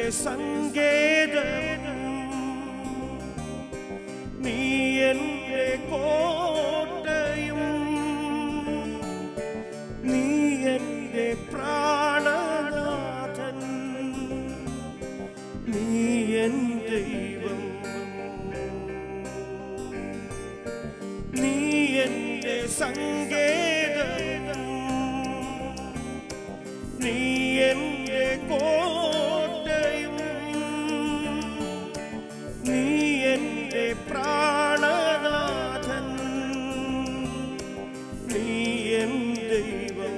സങ്കേതം നീ എൻ്റെ കോട്ടയും നീ എൻ്റെ പ്രാണനാഥൻ നീ എൻ ദൈവം നീ എൻ്റെ സങ്കേതം നീ എൻ്റെ കോട്ടയും നീ എൻ്റെ പ്രാണനാഥൻ നീ എൻ ദൈവം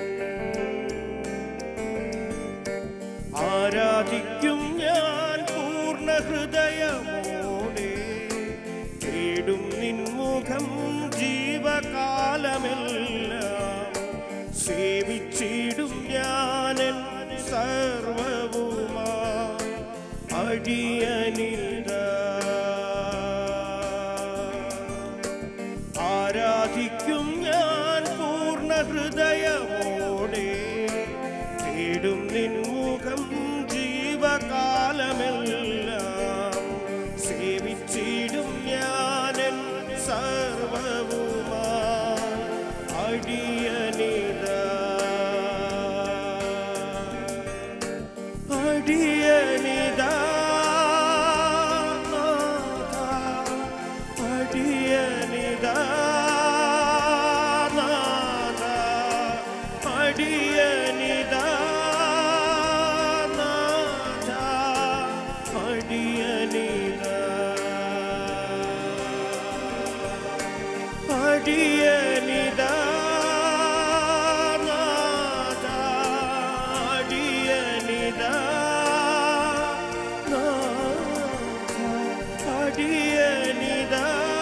ആരാധിക്കും ഞാൻ പൂർണ്ണ ഹൃദയമോടെ തേടും നിൻമുഖം ജീവകാലമെല്ലാം സേവിച്ചിടും ഞാനൻ സർവവുമാ അടിയനിത ആരാധിക്കും ഞാൻ പൂർണ്ണ ഹൃദയമോടെ തേടും നിൻമുഖം ജീവകാലമെല്ലാം സേവിച്ചിടും ഞാനൻ സർവവുമാ അടിയനിത അടിയനിത അടിയനിത നാഥ അടിയനിത നാഥ അടിയനിത അടിയനിത നാഥ അടിയനിത നാഥ അടിയനിത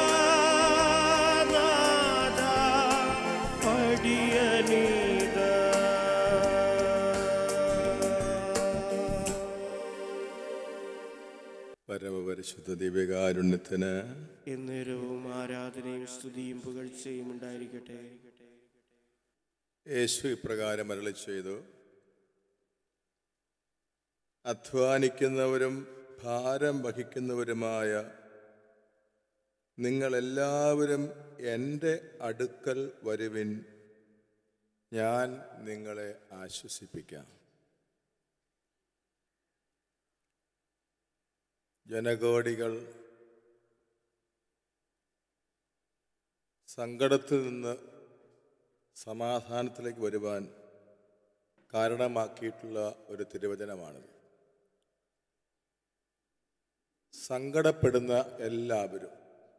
നാഥ അടിയനിത പരമപരിശുദ്ധ ദിവ്യകാരുണ്യത്തിന് എന്നേരവും ആരാധനയും സ്തുതിയും പുകഴ്ചയും ഉണ്ടായിരിക്കട്ടെ യേശു ഇപ്രകാരം അരളി ചെയ്തു അധ്വാനിക്കുന്നവരും ഭാരം വഹിക്കുന്നവരുമായ നിങ്ങളെല്ലാവരും എൻ്റെ അടുക്കൽ വരുവിൻ ഞാൻ നിങ്ങളെ ആശ്വസിപ്പിക്കാം ജനകോടികൾ സങ്കടത്തിൽ നിന്ന് സമാധാനത്തിലേക്ക് വരുവാൻ കാരണമാക്കിയിട്ടുള്ള ഒരു തിരുവചനമാണിത് സങ്കടപ്പെടുന്ന എല്ലാവരും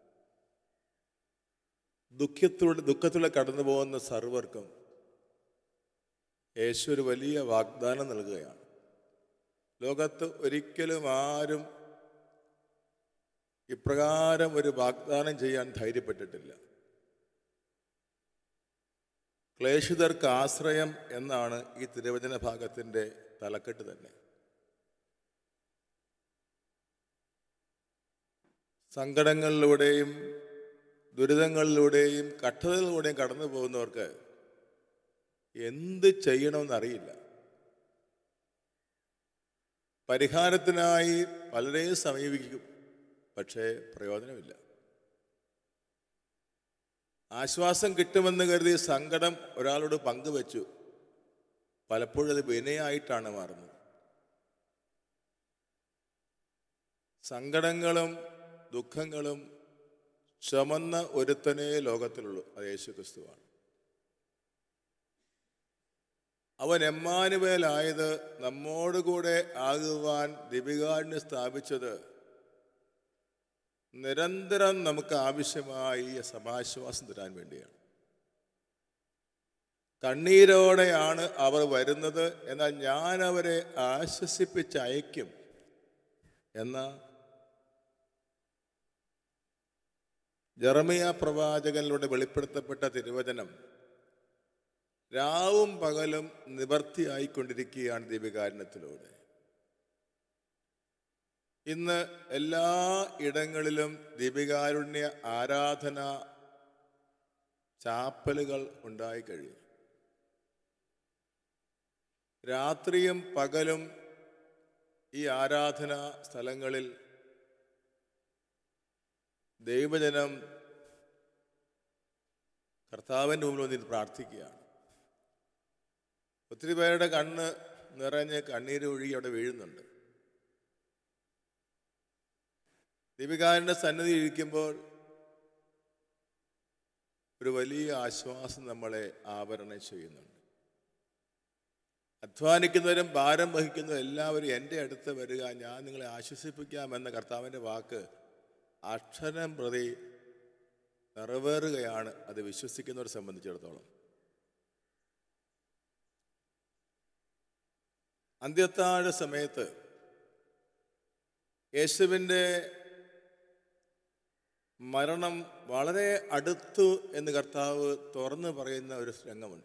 ദുഃഖത്തിലൂടെ ദുഃഖത്തിലൂടെ കടന്നു പോകുന്ന സർവർക്കും യേശു ഒരു വലിയ വാഗ്ദാനം നൽകുകയാണ് ലോകത്ത് ഒരിക്കലും ആരും ഇപ്രകാരം ഒരു വാഗ്ദാനം ചെയ്യാൻ ധൈര്യപ്പെട്ടിട്ടില്ല ക്ലേശിതർക്ക് ആശ്രയം എന്നാണ് ഈ തിരുവചന ഭാഗത്തിൻ്റെ തലക്കെട്ട് തന്നെ സങ്കടങ്ങളിലൂടെയും ദുരിതങ്ങളിലൂടെയും കഷ്ടതകളിലൂടെയും കടന്നു പോകുന്നവർക്ക് എന്ത് ചെയ്യണമെന്നറിയില്ല പരിഹാരത്തിനായി പലരെയും സമീപിക്കും പക്ഷേ പ്രയോജനമില്ല ആശ്വാസം കിട്ടുമെന്ന് കരുതി സങ്കടം ഒരാളോട് പങ്കുവച്ചു പലപ്പോഴും അത് വിനയായിട്ടാണ് മാറുന്നത് സങ്കടങ്ങളും ദുഃഖങ്ങളും ചുമന്ന ഒരുത്തനേ ലോകത്തിലുള്ളൂ അത് യേശു ക്രിസ്തുവാണ് അവൻ എമ്മാനുവേലായത് നമ്മോടുകൂടെ ആകുവാൻ ദിപികാടിന് സ്ഥാപിച്ചത് നിരന്തരം നമുക്ക് ആവശ്യമായി സമാശ്വാസം തരാൻ വേണ്ടിയാണ് കണ്ണീരോടെയാണ് അവർ വരുന്നത് എന്നാൽ ഞാൻ അവരെ ആശ്വസിപ്പിച്ചയക്കും എന്ന ജർമിയ പ്രവാചകനിലൂടെ വെളിപ്പെടുത്തപ്പെട്ട തിരുവചനം രാവും പകലും നിവർത്തിയായിക്കൊണ്ടിരിക്കുകയാണ് ദീപികാരണത്തിലൂടെ ഇന്ന് എല്ലാ ഇടങ്ങളിലും ദീപികാരുണ്യ ആരാധന ചാപ്പലുകൾ ഉണ്ടായി കഴിയും രാത്രിയും പകലും ഈ ആരാധന സ്ഥലങ്ങളിൽ ദൈവജനം കർത്താവിൻ്റെ മുമ്പിൽ വന്നിട്ട് പ്രാർത്ഥിക്കുകയാണ് ഒത്തിരി പേരുടെ കണ്ണ് നിറഞ്ഞ് കണ്ണീര് ഒഴുകി അവിടെ വീഴുന്നുണ്ട് ദീപികാരൻ്റെ സന്നിധി ഇരിക്കുമ്പോൾ ഒരു വലിയ ആശ്വാസം നമ്മളെ ആവരണം ചെയ്യുന്നുണ്ട് അധ്വാനിക്കുന്നവരും ഭാരം വഹിക്കുന്നവരും എല്ലാവരും എൻ്റെ അടുത്ത് വരിക ഞാൻ നിങ്ങളെ ആശ്വസിപ്പിക്കാമെന്ന കർത്താവിൻ്റെ വാക്ക് അക്ഷരം പ്രതി നിറവേറുകയാണ് അത് വിശ്വസിക്കുന്നവരെ സംബന്ധിച്ചിടത്തോളം അന്ത്യത്താഴ സമയത്ത് യേശുവിൻ്റെ മരണം വളരെ അടുത്തു എന്ന് കർത്താവ് തുറന്നു പറയുന്ന ഒരു രംഗമുണ്ട്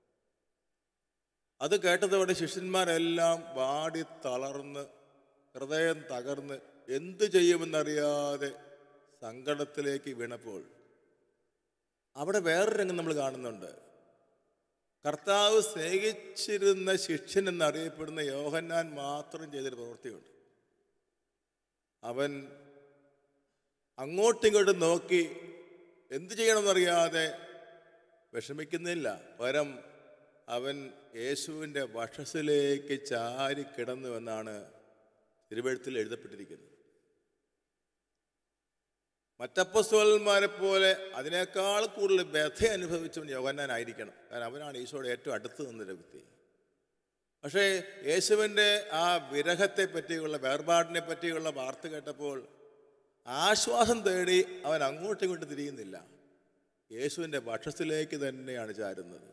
അത് കേട്ടതോടെ ശിഷ്യന്മാരെല്ലാം വാടി തളർന്ന് ഹൃദയം തകർന്ന് എന്തു ചെയ്യുമെന്നറിയാതെ സങ്കടത്തിലേക്ക് വീണപ്പോൾ അവിടെ വേറൊരു രംഗം നമ്മൾ കാണുന്നുണ്ട് കർത്താവ് സ്നേഹിച്ചിരുന്ന ശിഷ്യൻ എന്നറിയപ്പെടുന്ന യോഹന്നാൻ മാത്രം ചെയ്തൊരു പ്രവൃത്തിയുണ്ട് അവൻ അങ്ങോട്ടും ഇങ്ങോട്ടും നോക്കി എന്തു ചെയ്യണമെന്നറിയാതെ വിഷമിക്കുന്നില്ല പകരം അവൻ യേശുവിൻ്റെ വക്ഷസിലേക്ക് ചാരി കിടന്നുവെന്നാണ് തിരുവഴുത്തിൽ എഴുതപ്പെട്ടിരിക്കുന്നത് മറ്റപ്പസ്തോലന്മാരെ പോലെ അതിനേക്കാൾ കൂടുതൽ വ്യഥ അനുഭവിച്ചവൻ യോഹന്നാനായിരിക്കണം കാരണം അവനാണ് ഈശോയുടെ ഏറ്റവും അടുത്ത് നിന്നൊരു വ്യക്തി പക്ഷേ യേശുവിൻ്റെ ആ വിരഹത്തെ പറ്റിയുള്ള വേർപാടിനെ പറ്റിയുള്ള വാർത്ത കേട്ടപ്പോൾ ആശ്വാസം തേടി അവൻ അങ്ങോട്ടും ഇങ്ങോട്ടും തിരിയുന്നില്ല യേശുവിൻ്റെ ഭക്ഷത്തിലേക്ക് തന്നെയാണ് ചാരുന്നത്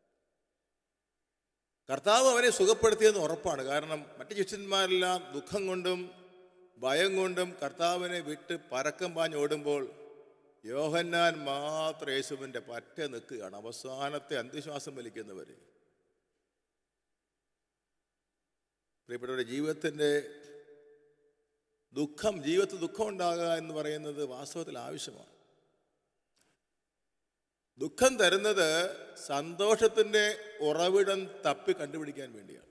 കർത്താവ് അവനെ സുഖപ്പെടുത്തിയെന്ന് ഉറപ്പാണ് കാരണം മറ്റു ശിഷ്യന്മാരെല്ലാം ദുഃഖം കൊണ്ടും ഭയം കൊണ്ടും കർത്താവിനെ വിട്ട് പരക്കം പാഞ്ഞോടുമ്പോൾ യോഹന്നാൻ മാത്രം യേശുവിൻ്റെ പറ്റ നിൽക്കുകയാണ് അവസാനത്തെ അന്ത്യശ്വാസം വലിക്കുന്നവർ പ്രിയപ്പെട്ടവരുടെ ജീവിതത്തിൻ്റെ ദുഃഖം ജീവിതത്തിൽ ദുഃഖം ഉണ്ടാകുക എന്ന് പറയുന്നത് വാസ്തവത്തിൽ ആവശ്യമാണ് ദുഃഖം തരുന്നത് സന്തോഷത്തിൻ്റെ ഉറവിടം തപ്പി കണ്ടുപിടിക്കാൻ വേണ്ടിയാണ്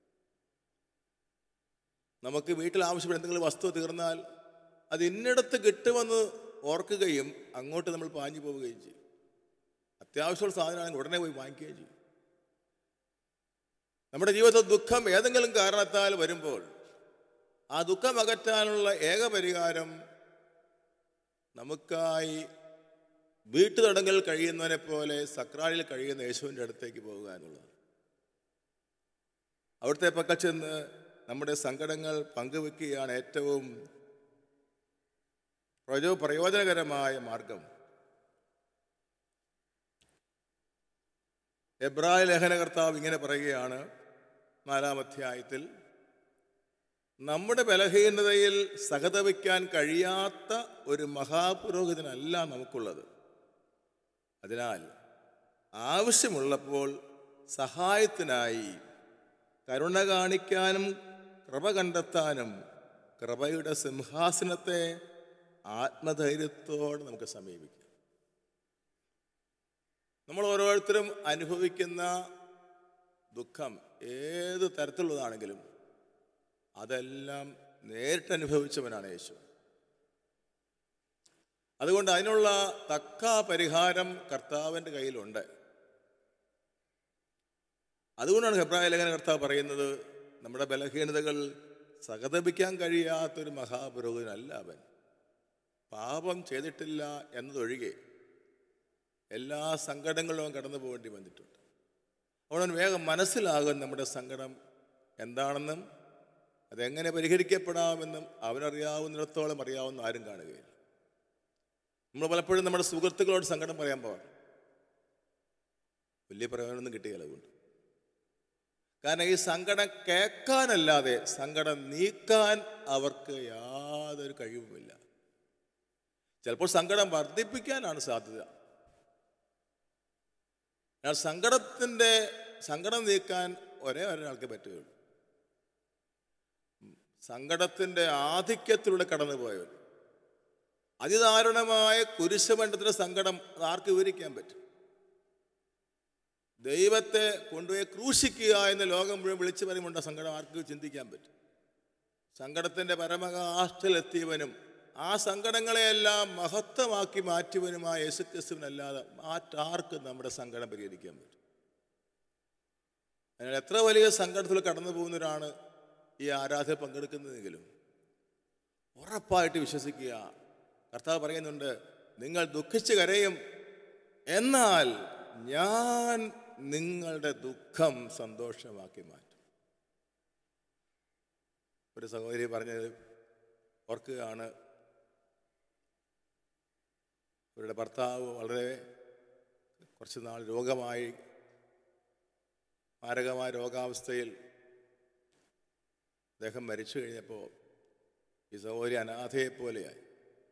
നമുക്ക് വീട്ടിൽ ആവശ്യപ്പെട്ട എന്തെങ്കിലും വസ്തു തീർന്നാൽ അത് ഇന്നിടത്ത് കിട്ടുമെന്ന് ഓർക്കുകയും അങ്ങോട്ട് നമ്മൾ പാഞ്ഞു പോവുകയും ചെയ്യും അത്യാവശ്യമുള്ള സാധനമാണെങ്കിൽ ഉടനെ പോയി വാങ്ങിക്കുകയും ചെയ്യും നമ്മുടെ ജീവിതത്തിൽ ദുഃഖം ഏതെങ്കിലും കാരണത്താൽ വരുമ്പോൾ ആ ദുഃഖം അകറ്റാനുള്ള ഏക പരിഹാരം നമുക്കായി വീട്ടുതടങ്കൽ കഴിയുന്നവനെ പോലെ സക്രാരിൽ കഴിയുന്ന യേശുവിൻ്റെ അടുത്തേക്ക് പോകുക എന്നുള്ളതാണ് അവിടുത്തെ പക്കൽ ചെന്ന് നമ്മുടെ സങ്കടങ്ങൾ പങ്കുവെക്കുകയാണ് ഏറ്റവും പ്രയോ പ്രയോജനകരമായ മാർഗം എബ്രായ ലേഖനകർത്താവ് ഇങ്ങനെ പറയുകയാണ് നാലാം അധ്യായത്തിൽ നമ്മുടെ ബലഹീനതയിൽ സഹതപിക്കാൻ കഴിയാത്ത ഒരു മഹാപുരോഹിതനല്ല നമുക്കുള്ളത് അതിനാൽ ആവശ്യമുള്ളപ്പോൾ സഹായത്തിനായി കരുണ കാണിക്കാനും കൃപ കണ്ടെത്താനും കൃപയുടെ സിംഹാസനത്തെ ആത്മധൈര്യത്തോടെ നമുക്ക് സമീപിക്കാം നമ്മൾ ഓരോരുത്തരും അനുഭവിക്കുന്ന ദുഃഖം ഏത് തരത്തിലുള്ളതാണെങ്കിലും അതെല്ലാം നേരിട്ട് അനുഭവിച്ചവനാണ് യേശു അതുകൊണ്ട് അതിനുള്ള തക്ക പരിഹാരം കർത്താവിൻ്റെ കയ്യിലുണ്ട് അതുകൊണ്ടാണ് ഹെബ്രായ ലേഖന കർത്താവ് പറയുന്നത് നമ്മുടെ ബലഹീനതകൾ സഹതപിക്കാൻ കഴിയാത്തൊരു മഹാപുരോഹിതനല്ല അവൻ പാപം ചെയ്തിട്ടില്ല എന്നതൊഴികെ എല്ലാ സങ്കടങ്ങളും അവൻ കടന്നു പോകേണ്ടി വന്നിട്ടുണ്ട് അവൻ വേഗം മനസ്സിലാകും നമ്മുടെ സങ്കടം എന്താണെന്നും അതെങ്ങനെ പരിഹരിക്കപ്പെടാമെന്നും അവനറിയാവുന്നിടത്തോളം അറിയാവുന്ന ആരും കാണുകയില്ല നമ്മൾ പലപ്പോഴും നമ്മുടെ സുഹൃത്തുക്കളോട് സങ്കടം പറയാൻ പോകാം വലിയ പ്രയോജനമൊന്നും കിട്ടിയില്ല അതുകൊണ്ട് കാരണം ഈ സങ്കടം കേൾക്കാനല്ലാതെ സങ്കടം നീക്കാൻ അവർക്ക് യാതൊരു കഴിവുമില്ല ചിലപ്പോൾ സങ്കടം വർദ്ധിപ്പിക്കാനാണ് സാധ്യത എന്നാൽ സങ്കടത്തിൻ്റെ സങ്കടം നീക്കാൻ ഒരേ ഒരാൾക്ക് പറ്റുകയുള്ളൂ സങ്കടത്തിൻ്റെ ആധിക്യത്തിലൂടെ കടന്നുപോയവൻ അതിദാരുണമായ കുരിശുമണ്ഡത്തിൻ്റെ സങ്കടം അത് ആർക്ക് വിവരിക്കാൻ പറ്റും ദൈവത്തെ കൊണ്ടുപോയി ക്രൂശിക്കുക എന്ന് ലോകം മുഴുവൻ വിളിച്ചു പറയുമുണ്ട് സങ്കടം ആർക്ക് ചിന്തിക്കാൻ പറ്റും സങ്കടത്തിൻ്റെ പരമകാഷ്ഠിലെത്തിയവനും ആ സങ്കടങ്ങളെയെല്ലാം മഹത്വമാക്കി മാറ്റിയവനുമായ യേശുക്രിസ്തുവിനല്ലാതെ മാറ്റാർക്കും നമ്മുടെ സങ്കടം പരിഹരിക്കാൻ പറ്റും അതിനാൽ എത്ര വലിയ സങ്കടത്തിൽ കടന്നു പോകുന്നവരാണ് ഈ ആരാധന പങ്കെടുക്കുന്നതെങ്കിലും ഉറപ്പായിട്ട് വിശ്വസിക്കുക കർത്താവ് പറയുന്നുണ്ട് നിങ്ങൾ ദുഃഖിച്ച് കരയും എന്നാൽ ഞാൻ നിങ്ങളുടെ ദുഃഖം സന്തോഷമാക്കി മാറ്റും ഒരു സഹോദരി പറഞ്ഞത് ഓർക്കുകയാണ് അവരുടെ ഭർത്താവ് വളരെ കുറച്ച് നാൾ രോഗമായി മാരകമായ രോഗാവസ്ഥയിൽ അദ്ദേഹം മരിച്ചു കഴിഞ്ഞപ്പോൾ ഈ സഹോദരി അനാഥയെ പോലെയായി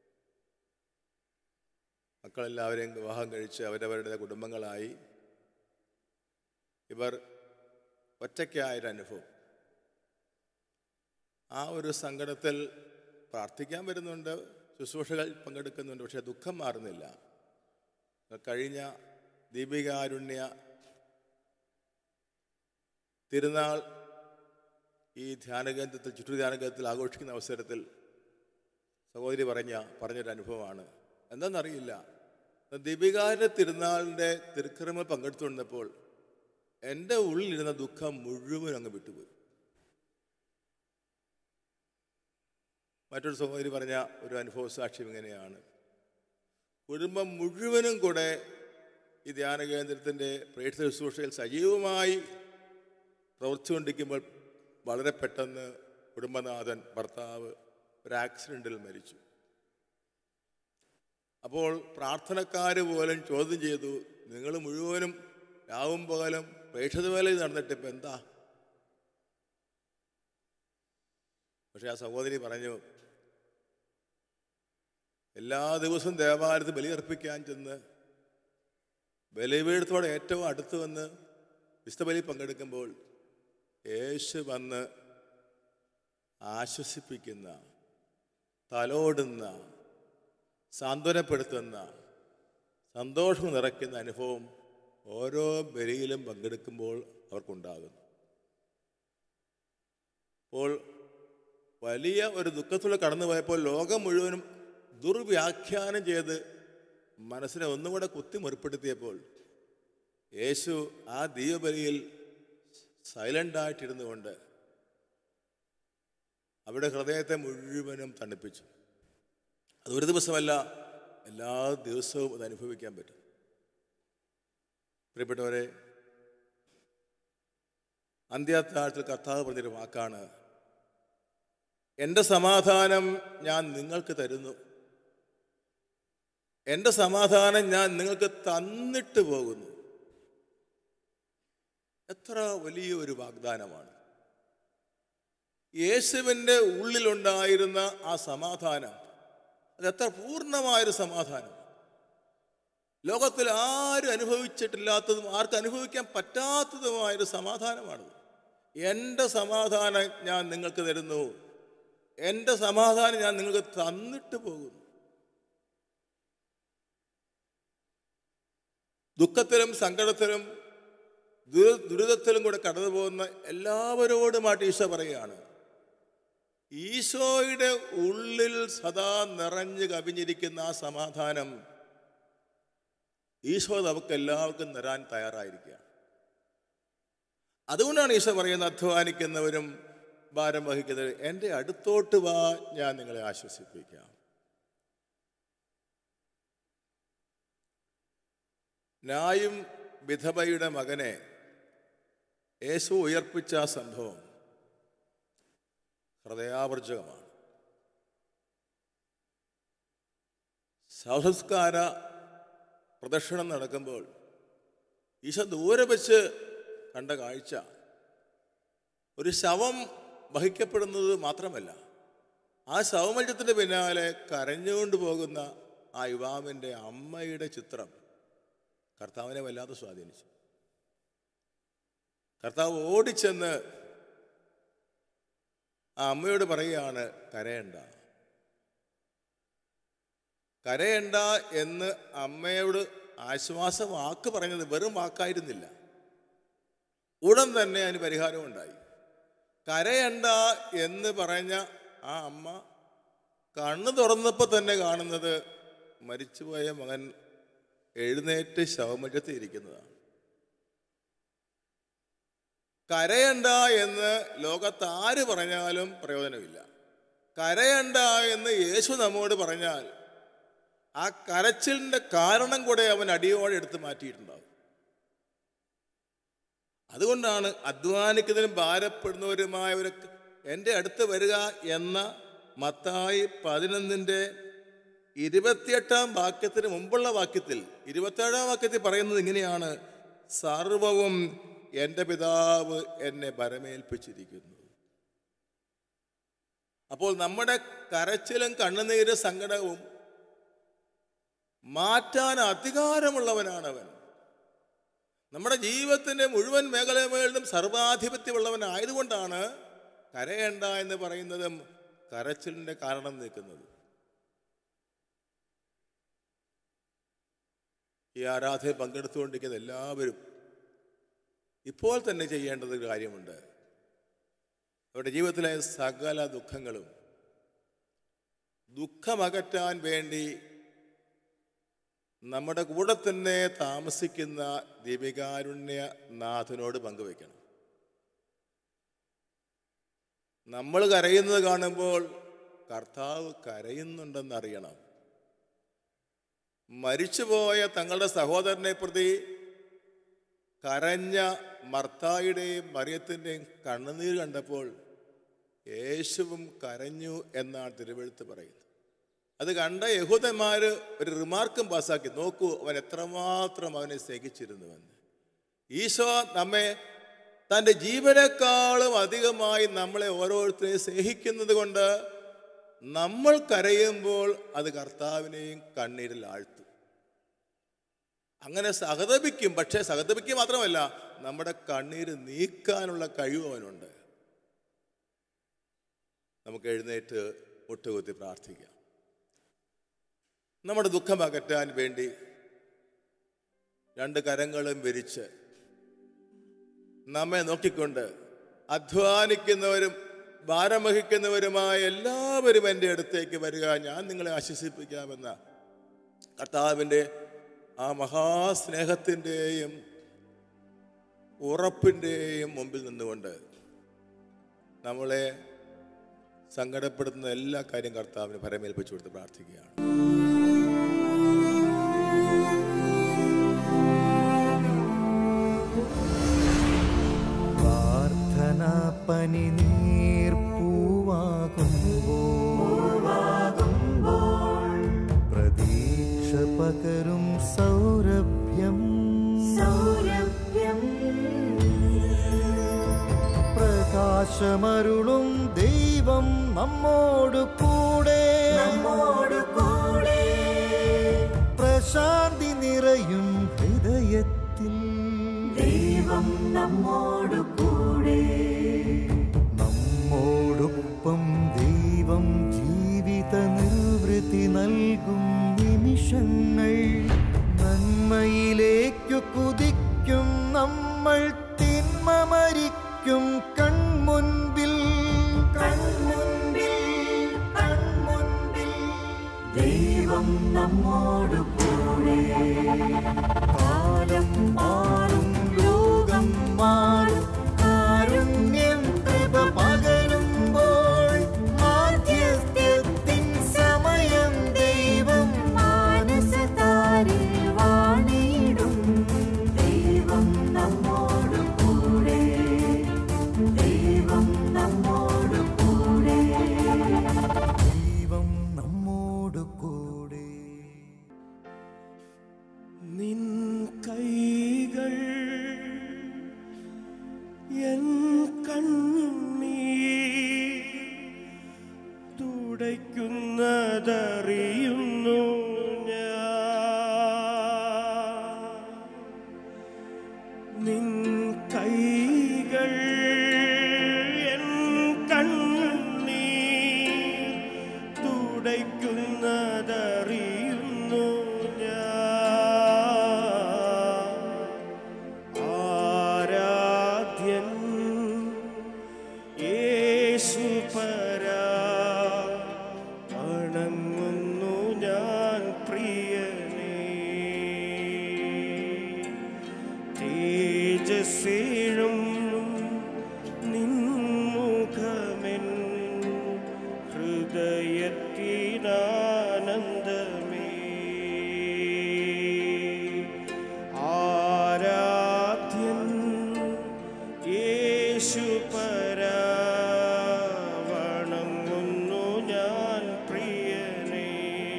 മക്കളെല്ലാവരെയും വിവാഹം കഴിച്ച് അവരവരുടെ കുടുംബങ്ങളായി ഇവർ ഒറ്റയ്ക്കായൊരനുഭവം ആ ഒരു സങ്കടത്തിൽ പ്രാർത്ഥിക്കാൻ വരുന്നുണ്ട് ശുശ്രൂഷകൾ പങ്കെടുക്കുന്നുണ്ട് പക്ഷെ ദുഃഖം മാറുന്നില്ല കഴിഞ്ഞ ദീപികാരുണ്യ തിരുനാൾ ഈ ധ്യാനകേന്ദ്രത്തിൽ ചുറ്റു ധ്യാനകേന്ദ്രത്തിൽ ആഘോഷിക്കുന്ന അവസരത്തിൽ സഹോദരി പറഞ്ഞ പറഞ്ഞൊരു അനുഭവമാണ് എന്താണെന്നറിയില്ല ദീപികാരുടെ തിരുനാളിൻ്റെ തിരുക്കരമ പങ്കെടുത്തുകൊണ്ടപ്പോൾ എൻ്റെ ഉള്ളിലിരുന്ന ദുഃഖം മുഴുവൻ അങ്ങ് വിട്ടുപോയി മറ്റൊരു സഹോദരി പറഞ്ഞ ഒരു അനുഭവ സാക്ഷ്യം ഇങ്ങനെയാണ് കുടുംബം മുഴുവനും കൂടെ ഈ ധ്യാന കേന്ദ്രത്തിൻ്റെ പ്രേക്ഷിത ശുശ്രൂഷയിൽ സജീവമായി പ്രവർത്തിച്ചുകൊണ്ടിരിക്കുമ്പോൾ വളരെ പെട്ടെന്ന് കുടുംബനാഥൻ ഭർത്താവ് ഒരു ആക്സിഡൻറ്റിൽ മരിച്ചു അപ്പോൾ പ്രാർത്ഥനക്കാർ പോലും ചോദ്യം ചെയ്തു നിങ്ങൾ മുഴുവനും രാവും പകലും പ്രേക്ഷിത വേലയിൽ നടന്നിട്ട് ഇപ്പം എന്താ പക്ഷെ ആ സഹോദരി പറഞ്ഞു എല്ലാ ദിവസവും ദേവാലയത്തിൽ ബലിയർപ്പിക്കാൻ ചെന്ന് ബലിപീഠത്തോടെ ഏറ്റവും അടുത്ത് വന്ന് വിസ്തബലി പങ്കെടുക്കുമ്പോൾ യേശു വന്ന് ആശ്വസിപ്പിക്കുന്ന തലോടുന്ന സാന്ത്വനപ്പെടുത്തുന്ന സന്തോഷം നിറയ്ക്കുന്ന അനുഭവം ഓരോ ബലിയിലും പങ്കെടുക്കുമ്പോൾ അവർക്കുണ്ടാകുന്നു അപ്പോൾ വലിയ ഒരു ദുഃഖത്തിലൂടെ കടന്നുപോയപ്പോൾ ലോകം മുഴുവനും ദുർവ്യാഖ്യാനം ചെയ്ത് മനസ്സിനെ ഒന്നും കൂടെ കുത്തി മുറിപ്പെടുത്തിയപ്പോൾ യേശു ആ ദീപബലിയിൽ സൈലൻ്റായിട്ടിരുന്നു കൊണ്ട് അവിടെ ഹൃദയത്തെ മുഴുവനും തണുപ്പിച്ചു അത് ഒരു ദിവസമല്ല എല്ലാ ദിവസവും അത് അനുഭവിക്കാൻ പറ്റും പ്രിയപ്പെട്ടവരെ അന്ത്യത്താഴത്തിൽ കർത്താവ് പറഞ്ഞൊരു വാക്കാണ് എൻ്റെ സമാധാനം ഞാൻ നിങ്ങൾക്ക് തരുന്നു എൻ്റെ സമാധാനം ഞാൻ നിങ്ങൾക്ക് തന്നിട്ട് പോകുന്നു എത്ര വലിയ ഒരു വാഗ്ദാനമാണ് യേശുവിൻ്റെ ഉള്ളിലുണ്ടായിരുന്ന ആ സമാധാനം അത് എത്ര പൂർണ്ണമായൊരു സമാധാനം ലോകത്തിൽ ആരും അനുഭവിച്ചിട്ടില്ലാത്തതും ആർക്കും അനുഭവിക്കാൻ പറ്റാത്തതുമായൊരു സമാധാനമാണത് എൻ്റെ സമാധാനം ഞാൻ നിങ്ങൾക്ക് തരുന്നു എൻ്റെ സമാധാനം ഞാൻ നിങ്ങൾക്ക് തന്നിട്ട് പോകുന്നു ദുഃഖത്തിലും സങ്കടത്തിലും ദുരി- ദുരിതത്തിലും കൂടെ കടന്നു പോകുന്ന എല്ലാവരോടുമായിട്ട് ഈശോ പറയുകയാണ് ഈശോയുടെ ഉള്ളിൽ സദാ നിറഞ്ഞു കവിഞ്ഞിരിക്കുന്ന ആ സമാധാനം ഈശോ നമുക്ക് എല്ലാവർക്കും തരാൻ തയ്യാറായിരിക്കുകയാണ് അതുകൊണ്ടാണ് ഈശോ പറയുന്നത് അധ്വാനിക്കുന്നവരും ഭാരം വഹിക്കുന്നവരും എൻ്റെ അടുത്തോട്ട് വാ ഞാൻ നിങ്ങളെ ആശ്വസിപ്പിക്കാം നായും വിധവയുടെ മകനെ യേശു ഉയർപ്പിച്ച ആ സംഭവം ഹൃദയാവർജകമാണ് സംസ്കാര പ്രദക്ഷിണം നടക്കുമ്പോൾ ഈശോ ദൂരെ വെച്ച് കണ്ട കാഴ്ച ഒരു ശവം വഹിക്കപ്പെടുന്നത് മാത്രമല്ല ആ ശവമത്സ്യത്തിൻ്റെ പിന്നാലെ കരഞ്ഞുകൊണ്ട് പോകുന്ന ആ യുവാവിൻ്റെ അമ്മയുടെ ചിത്രം കർത്താവിനെ വല്ലാതെ സ്വാധീനിച്ചു കർത്താവ് ഓടിച്ചെന്ന് ആ അമ്മയോട് പറയുകയാണ് കരയണ്ട കരയണ്ട എന്ന് അമ്മയോട് ആശ്വാസ വാക്ക് പറഞ്ഞത് വെറും വാക്കായിരുന്നില്ല ഉടൻ തന്നെ അതിന് പരിഹാരമുണ്ടായി കരയണ്ട എന്ന് പറഞ്ഞ ആ അമ്മ കണ്ണു തുറന്നപ്പോൾ തന്നെ കാണുന്നത് മരിച്ചുപോയ മകൻ എഴുന്നേറ്റ് ശവമറ്റത്ത് ഇരിക്കുന്നതാണ് കരയണ്ട എന്ന് ലോകത്ത് ആര് പറഞ്ഞാലും പ്രയോജനമില്ല കരയണ്ട എന്ന് യേശു നമ്മോട് പറഞ്ഞാൽ ആ കരച്ചിലിൻ്റെ കാരണം കൂടെ അവൻ അടിയോടെ എടുത്ത് മാറ്റിയിട്ടുണ്ടാവും അതുകൊണ്ടാണ് അധ്വാനിക്കുന്നതിനും ഭാരപ്പെടുന്നവരുമായവരൊക്കെ എൻ്റെ അടുത്ത് വരിക എന്ന മത്തായി പതിനൊന്നിൻ്റെ ഇരുപത്തിയെട്ടാം വാക്യത്തിന് മുമ്പുള്ള വാക്യത്തിൽ ഇരുപത്തേഴാം വാക്യത്തിൽ പറയുന്നത് ഇങ്ങനെയാണ് സർവവും എൻ്റെ പിതാവ് എന്നെ ഭരമേൽപ്പിച്ചിരിക്കുന്നു അപ്പോൾ നമ്മുടെ കരച്ചിലും കണ്ണുനീരും സങ്കടവും മാറ്റാൻ അധികാരമുള്ളവനാണ് അവൻ നമ്മുടെ ജീവിതത്തിൻ്റെ മുഴുവൻ മേഖലകളിലും സർവാധിപത്യമുള്ളവനായതുകൊണ്ടാണ് കരയണ്ട എന്ന് പറയുന്നതും കരച്ചിലിൻ്റെ കാരണം നിൽക്കുന്നത് ഈ ആരാധന പങ്കെടുത്തുകൊണ്ടിരിക്കുന്ന എല്ലാവരും ഇപ്പോൾ തന്നെ ചെയ്യേണ്ടത് ഒരു കാര്യമുണ്ട് അവരുടെ ജീവിതത്തിലെ സകല ദുഃഖങ്ങളും ദുഃഖമകറ്റാൻ വേണ്ടി നമ്മുടെ കൂടെ തന്നെ താമസിക്കുന്ന ദീപികാരുണ്യ നാഥനോട് പങ്കുവെക്കണം നമ്മൾ കരയുന്നത് കാണുമ്പോൾ കർത്താവ് കരയുന്നുണ്ടെന്നറിയണം മരിച്ചുപോയ തങ്ങളുടെ സഹോദരനെ പ്രതി കരഞ്ഞ മർത്തായുടെയും മറിയത്തിൻ്റെയും കണ്ണുനീർ കണ്ടപ്പോൾ യേശുവും കരഞ്ഞു എന്നാണ് തിരുവെഴുത്ത് പറയുന്നത് അത് കണ്ട യഹൂദന്മാർ ഒരു റിമാർക്കും പാസ്സാക്കി നോക്കൂ അവൻ എത്രമാത്രം അവനെ സ്നേഹിച്ചിരുന്നുവെന്ന് ഈശോ നമ്മെ തൻ്റെ ജീവനേക്കാളും അധികമായി നമ്മളെ ഓരോരുത്തരെയും സ്നേഹിക്കുന്നത് കൊണ്ട് നമ്മൾ കരയുമ്പോൾ അത് കർത്താവിനെയും കണ്ണീരിൽ ആഴ്ത്തും അങ്ങനെ സഹതപിക്കും പക്ഷേ സഹതപിക്കുക മാത്രമല്ല നമ്മുടെ കണ്ണീര് നീക്കാനുള്ള കഴിവ് അവനുണ്ട് നമുക്ക് എഴുന്നേറ്റ് മുട്ടുകുത്തി പ്രാർത്ഥിക്കാം നമ്മുടെ ദുഃഖം അകറ്റാൻ വേണ്ടി രണ്ട് കരങ്ങളും വിരിച്ച് നമ്മെ നോക്കിക്കൊണ്ട് അധ്വാനിക്കുന്നവരും ഭാരം വഹിക്കുന്നവരുമായ എല്ലാവരും എൻ്റെ അടുത്തേക്ക് വരിക ഞാൻ നിങ്ങളെ ആശ്വസിപ്പിക്കാമെന്ന കർത്താവിൻ്റെ ആ മഹാസ്നേഹത്തിൻ്റെയും ഉറപ്പിൻ്റെയും മുമ്പിൽ നിന്നുകൊണ്ട് നമ്മളെ സങ്കടപ്പെടുത്തുന്ന എല്ലാ കാര്യം കർത്താവിന് പരമേൽപ്പിച്ചു കൊടുത്ത് പ്രാർത്ഥിക്കുകയാണ് പ്രാർത്ഥന പനി നീർപ്പൂവാകുമ്പോൾ പ്രതീക്ഷ പകരും സൗരഭ്യം സൗരഭ്യം പ്രകാശമരുളും ദൈവം നമ്മോട് കൂടെ നമ്മോട് കൂടെ പ്രശാന്തി നിറയും ഹൃദയത്തിൽ ദൈവം നമ്മോട് കൂടെ നമ്മോടൊപ്പം ദൈവം ജീവിത നിർവൃത്തി നൽകും നിമിഷങ്ങൾ നന്മയിലേക്കു കുതിക്കും നമ്മൾ തിന്മ മരിക്കും കൺമുൻപിൽ കൺമുൻപിൽ കൺമുൻപിൽ ദൈവം നമ്മോട് കൂടെ കാലം മാറും ലോകം മാറും കാരുണ്യം കൃപ പകരുമ്പോൾ മാധ്യസ്ഥ്യത്തിൻ സമയം ദൈവം മാനസതാരിൽ വാണിടും ദൈവം നമ്മോട് കൂടെ ദൈവം നമ്മോട് കൂടെ ദൈവം നമ്മോട് കൂടെ നിൻ കൈകൾ എൻ കണ്ണീ തുടയ്ക്കുന്നതറിയുന്നു ഞാൻ നിൻ കൈകൾ എൻ കണ്ണീ തുടയ്ക്കുന്നതറിയുന്നു ഞാൻ ആരാധ്യൻ തേജസ്സേഴും നിൻമുഖമെൻ ഹൃദയത്തിനാനന്ദമേ ആരാധ്യൻ യേശുപര വണങ്ങുന്നു ഞാൻ പ്രിയനേ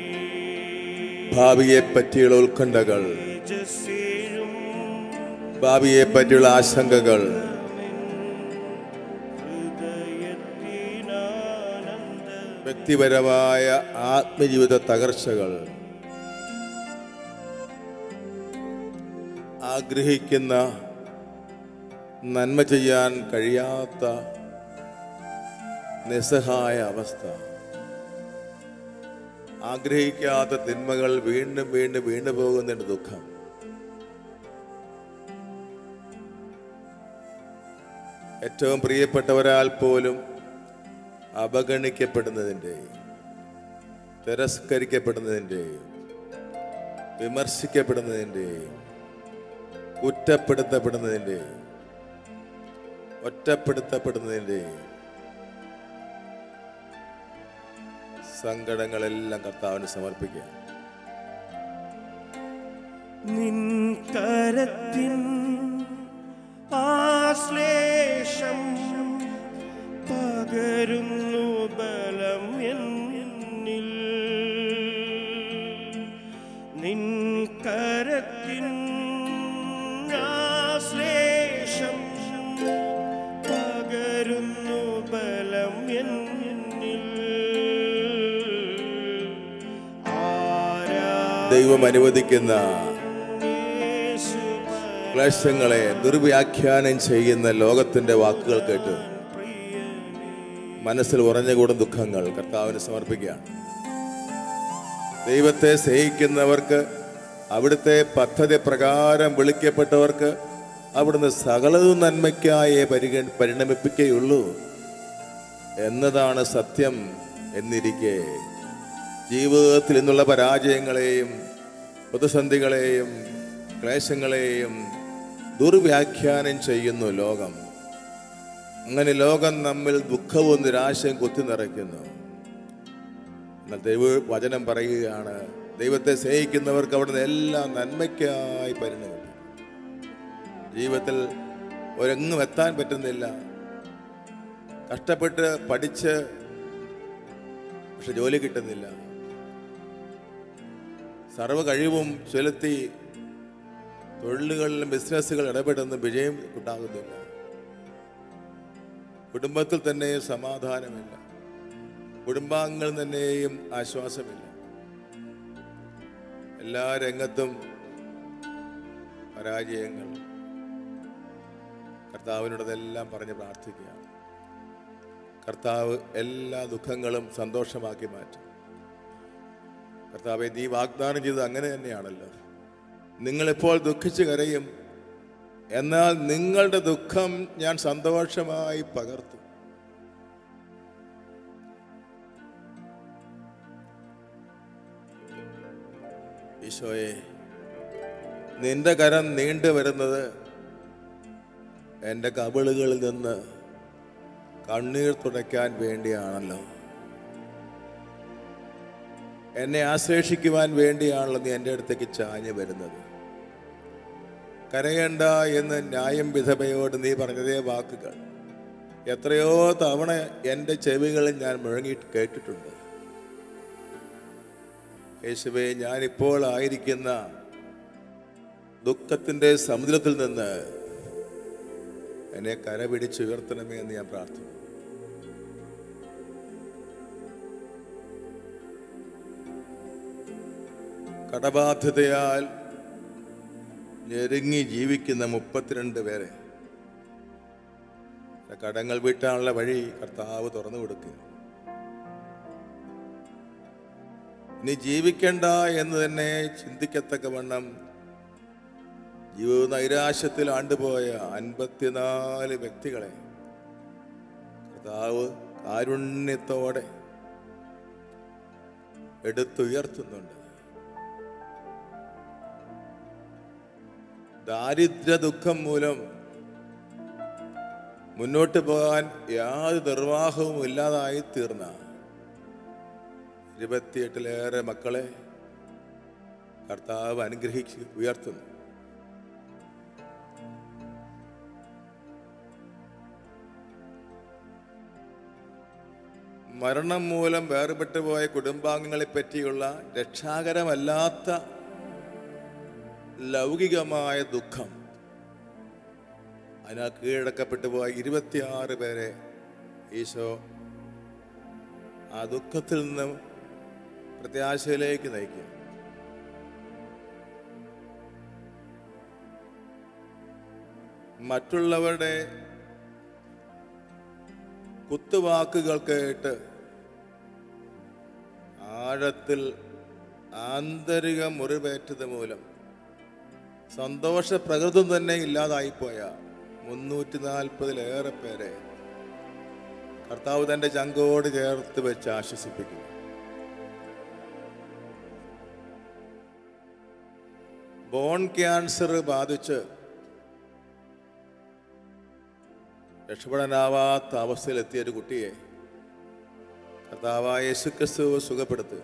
ഭാവിയെ പറ്റിയുള്ള ഉത്കണ്ഠകൾ തേജസ്സേഴും ഭാവിയെ പറ്റിയുള്ള ആശങ്കകൾ ഹൃദയത്തിനാനന്ദ വ്യക്തിപരമായ ആത്മജീവിത തകർച്ചകൾ ആഗ്രഹിക്കുന്ന നന്മ ചെയ്യാൻ കഴിയാത്ത നിസ്സഹായ അവസ്ഥ ആഗ്രഹിക്കാത്ത തിന്മകൾ വീണ്ടും വീണ്ടും വീണ്ടു പോകുന്നതിന്റെ ദുഃഖം ഏറ്റവും പ്രിയപ്പെട്ടവരാൽ പോലും അവഗണിക്കപ്പെടുന്നതിൻ്റെയും തിരസ്കരിക്കപ്പെടുന്നതിൻ്റെയും വിമർശിക്കപ്പെടുന്നതിൻ്റെയും കുറ്റപ്പെടുത്തപ്പെടുന്നതിൻ്റെയും ഒറ്റപ്പെടുത്തപ്പെടുന്നതിൻ്റെയും സങ്കടങ്ങളെല്ലാം കർത്താവിന് സമർപ്പിക്കുക നിൻ കരത്തിൻ ആശ്ലേഷം പകരുന്നു ബലം എന്നിൽ നിൻ കരത്തിൻ ആശ്ലേഷം പകരുന്നു ബലം എന്നിൽ ആരാ ദൈവം അനുവദിക്കുന്ന യേശുപ ക്ലേശങ്ങളെ ദുർവ്യാഖ്യാനം ചെയ്യുന്ന ലോകത്തിന്റെ വാക്കുകൾ കേട്ട് മനസ്സിൽ ഉറഞ്ഞുകൂടും ദുഃഖങ്ങൾ കർത്താവിന് സമർപ്പിക്കുകയാണ് ദൈവത്തെ സ്നേഹിക്കുന്നവർക്ക് അവിടുത്തെ പദ്ധതി പ്രകാരം വിളിക്കപ്പെട്ടവർക്ക് അവിടുന്ന് സകലതും നന്മയ്ക്കായേ പരിഗ പരിണമിപ്പിക്കുകയുള്ളൂ എന്നതാണ് സത്യം എന്നിരിക്കെ ജീവിതത്തിൽ നിന്നുള്ള പരാജയങ്ങളെയും പ്രതിസന്ധികളെയും ക്ലേശങ്ങളെയും ദുർവ്യാഖ്യാനം ചെയ്യുന്നു ലോകം അങ്ങനെ ലോകം നമ്മിൽ ദുഃഖവും നിരാശയും കുത്തി നിറയ്ക്കുന്നു എന്നാൽ ദൈവ വചനം പറയുകയാണ് ദൈവത്തെ സ്നേഹിക്കുന്നവർക്ക് അവിടുന്ന് എല്ലാം നന്മയ്ക്കായി പരിണമിക്കും ജീവിതത്തിൽ ഒരെങ്ങും എത്താൻ പറ്റുന്നില്ല കഷ്ടപ്പെട്ട് പഠിച്ച് പക്ഷെ ജോലി കിട്ടുന്നില്ല സർവ്വ കഴിവും ചെലുത്തി തൊഴിലുകളിലും ബിസിനസ്സുകൾ ഇടപെടുന്ന വിജയം ഉണ്ടാകുന്നില്ല കുടുംബത്തിൽ തന്നെ സമാധാനമില്ല കുടുംബാംഗങ്ങൾ തന്നെയും ആശ്വാസമില്ല എല്ലാ രംഗത്തും പരാജയങ്ങൾ കർത്താവിനോടതെല്ലാം പറഞ്ഞ് പ്രാർത്ഥിക്കുക കർത്താവ് എല്ലാ ദുഃഖങ്ങളും സന്തോഷമാക്കി മാറ്റും കർത്താവെ നീ വാഗ്ദാനം ചെയ്തത് അങ്ങനെ തന്നെയാണല്ലോ നിങ്ങളിപ്പോൾ ദുഃഖിച്ച് കരയും എന്നാൽ നിങ്ങളുടെ ദുഃഖം ഞാൻ സന്തോഷമായി പകർത്തും ഈശോയെ നിന്റെ കരം നീണ്ടു വരുന്നത് എൻ്റെ കവിളുകളിൽ നിന്ന് കണ്ണീർ തുടയ്ക്കാൻ വേണ്ടിയാണല്ലോ എന്നെ ആശ്ലേഷിക്കുവാൻ വേണ്ടിയാണല്ലോ നീ എൻ്റെ അടുത്തേക്ക് ചാഞ്ഞു വരുന്നത് കരയണ്ട എന്ന് ന്യായം വിധവയോട് നീ പറഞ്ഞതേ വാക്കുകൾ എത്രയോ തവണ എൻ്റെ ചെവികളിൽ ഞാൻ മുഴങ്ങി കേട്ടിട്ടുണ്ട് യേശുവെ ഞാനിപ്പോൾ ആയിരിക്കുന്ന ദുഃഖത്തിൻ്റെ സമുദ്രത്തിൽ നിന്ന് എന്നെ കരപിടിച്ചുയർത്തണമേ എന്ന് ഞാൻ പ്രാർത്ഥിക്കുന്നു കടബാധ്യതയാൽ ഞെരുങ്ങി ജീവിക്കുന്ന മുപ്പത്തിരണ്ട് പേരെ കടങ്ങൾ വീട്ടാനുള്ള വഴി കർത്താവ് തുറന്നു കൊടുക്കുക ഇനി ജീവിക്കണ്ട എന്ന് തന്നെ ചിന്തിക്കത്തക്ക വണ്ണം ജീവിത നൈരാശ്യത്തിൽ ആണ്ടുപോയ അൻപത്തിനാല് വ്യക്തികളെ കർത്താവ് കാരുണ്യത്തോടെ എടുത്തുയർത്തുന്നുണ്ട് ദാരിദ്ര്യ ദുഃഖം മൂലം മുന്നോട്ട് പോകാൻ യാതൊരു നിർവാഹവും ഇല്ലാതായി തീർന്ന ഇരുപത്തിയെട്ടിലേറെ മക്കളെ കർത്താവ് അനുഗ്രഹിച്ച് ഉയർത്തുന്നു മരണം മൂലം വേർപെട്ടു പോയ കുടുംബാംഗങ്ങളെ പറ്റിയുള്ള രക്ഷാകരമല്ലാത്ത ലൗകികമായ ദുഃഖം അതിനാൽ കീഴടക്കപ്പെട്ടു പോയ ഇരുപത്തിയാറ് പേരെ ഈശോ ആ ദുഃഖത്തിൽ നിന്നും പ്രത്യാശയിലേക്ക് നയിക്കും മറ്റുള്ളവരുടെ കുത്തുവാക്കുകൾ കേട്ട് ആഴത്തിൽ ആന്തരിക മുറിവേറ്റത് മൂലം സന്തോഷ പ്രകൃതം തന്നെ ഇല്ലാതായിപ്പോയ മുന്നൂറ്റി നാൽപ്പതിലേറെ പേരെ കർത്താവ് തൻ്റെ ചങ്കോട് ചേർത്ത് വെച്ച് ആശ്വസിപ്പിക്കുന്നു ബോൺ ക്യാൻസർ ബാധിച്ച് രക്ഷപ്പെടാനാവാത്ത അവസ്ഥയിലെത്തിയ ഒരു കുട്ടിയെ കർത്താവായ യേശുക്രിസ്തു സുഖപ്പെടുത്തുക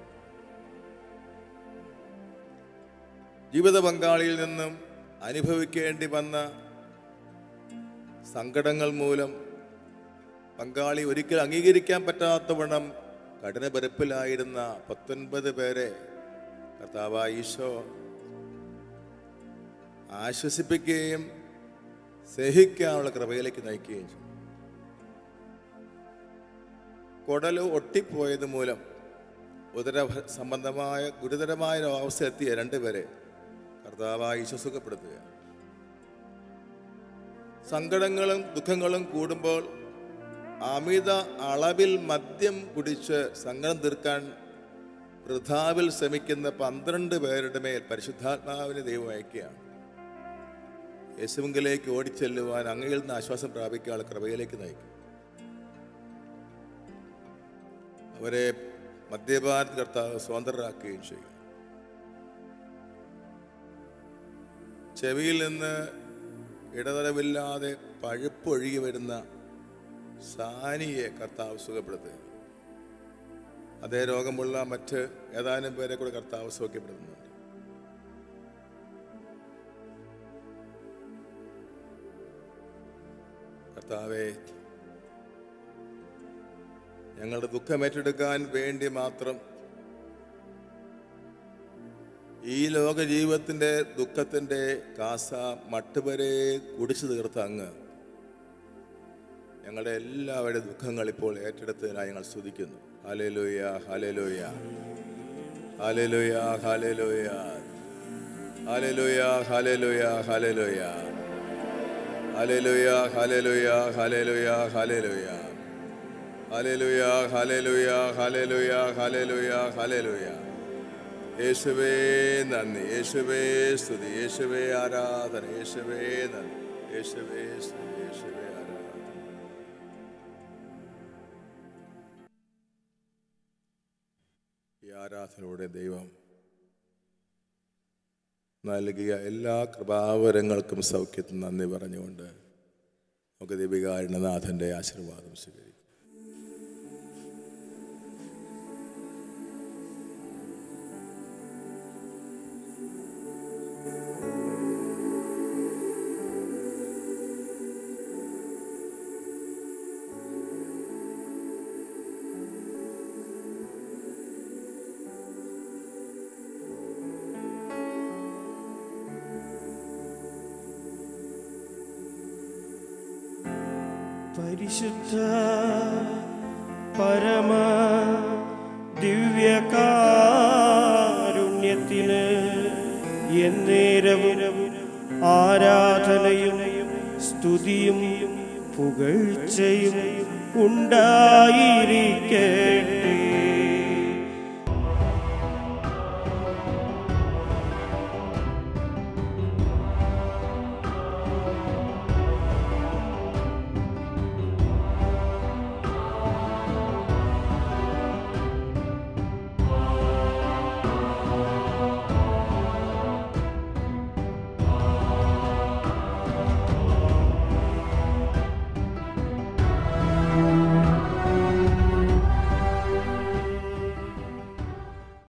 ജീവിത പങ്കാളിയിൽ നിന്നും അനുഭവിക്കേണ്ടി വന്ന സങ്കടങ്ങൾ മൂലം പങ്കാളി ഒരിക്കലും അംഗീകരിക്കാൻ പറ്റാത്തവണ്ണം കഠിനപരപ്പിലായിരുന്ന പത്തൊൻപത് പേരെ കർത്താവായ ഈശോ ആശ്വസിപ്പിക്കുകയും സഹിക്കാനുള്ള കൃപയിലേക്ക് നയിക്കുകയും ചെയ്തു കുടൽ ഒട്ടിപ്പോയത് മൂലം ഉദര സംബന്ധമായ ഗുരുതരമായ ഒരു അവസ്ഥ എത്തിയ രണ്ടുപേരെ കർത്താവായി ഈശോ സുഖപ്പെടുത്തുക സങ്കടങ്ങളും ദുഃഖങ്ങളും കൂടുമ്പോൾ അമിത അളവിൽ മദ്യം കുടിച്ച് സങ്കടം തീർക്കാൻ വൃഥാവിൽ ശ്രമിക്കുന്ന പന്ത്രണ്ട് പേരുടെ മേൽ പരിശുദ്ധാത്മാവിനെ ദൈവം അയക്കുകയാണ് യേശുവിലേക്ക് ഓടിച്ചെല്ലുവാൻ അങ്ങയിൽ നിന്ന് ആശ്വാസം പ്രാപിക്കാനുള്ള കൃപയിലേക്ക് നയിക്കും അവരെ മദ്യപാന കർത്താവ് സ്വതന്ത്രരാക്കുകയും ചെയ്യും ചെവിയിൽ നിന്ന് ഇടതടവില്ലാതെ പഴുപ്പൊഴുകി വരുന്ന സാനിയെ കർത്താവ് സുഖപ്പെടുത്തുക അതേ രോഗമുള്ള മറ്റ് ഏതാനും പേരെ കൂടെ കർത്താവ് സൗഖ്യപ്പെടുത്തുന്നുണ്ട് കർത്താവെ ഞങ്ങളുടെ ദുഃഖം ഏറ്റെടുക്കാൻ വേണ്ടി മാത്രം ഈ ലോക ജീവിതത്തിൻ്റെ ദുഃഖത്തിൻ്റെ കാസ മട്ടുവരെ കുടിച്ചു തീർത്ത അങ്ങ് ഞങ്ങളുടെ എല്ലാവരുടെ ദുഃഖങ്ങൾ ഇപ്പോൾ ഏറ്റെടുത്തതിനായി ഞങ്ങൾ സ്തുതിക്കുന്നു ഹാലേലോയ ഹാലേലോയ ഹാലേലോയ ഹാലേലോയ ഹാലേലോയ ഹാലേലോയ ഹാലേലോയ ഹാലേലുയ ഹാലേലുയ ഹാലേലുയ ഹാലേലുയ ഹാലേലുയ ഹാലേലുയ ഹാലേലുയ ഹാലേലുയ ഹാലേലുയ യേശുവേ നന്ദി യേശുവേ സ്തുതി യേശുവേ ആരാധന യേശുവേ നന്ദി യേശുവേ സ്തുതി യേശുവേ ആരാധന ഈ ആരാധനയുടെ ദൈവം നൽകിയ എല്ലാ കൃപാവരങ്ങൾക്കും സൗഖ്യത്തിന് നന്ദി പറഞ്ഞുകൊണ്ട് നമുക്ക് ദീപികാരണനാഥൻ്റെ ആശീർവാദം സ്വീകരിക്കും പരിശുദ്ധ പരമ ദിവ്യകാരുണ്യത്തിന് എന്നേരവും ആരാധനയും സ്തുതിയും പുകഴ്ചയും ഉണ്ടായിരിക്കട്ടെ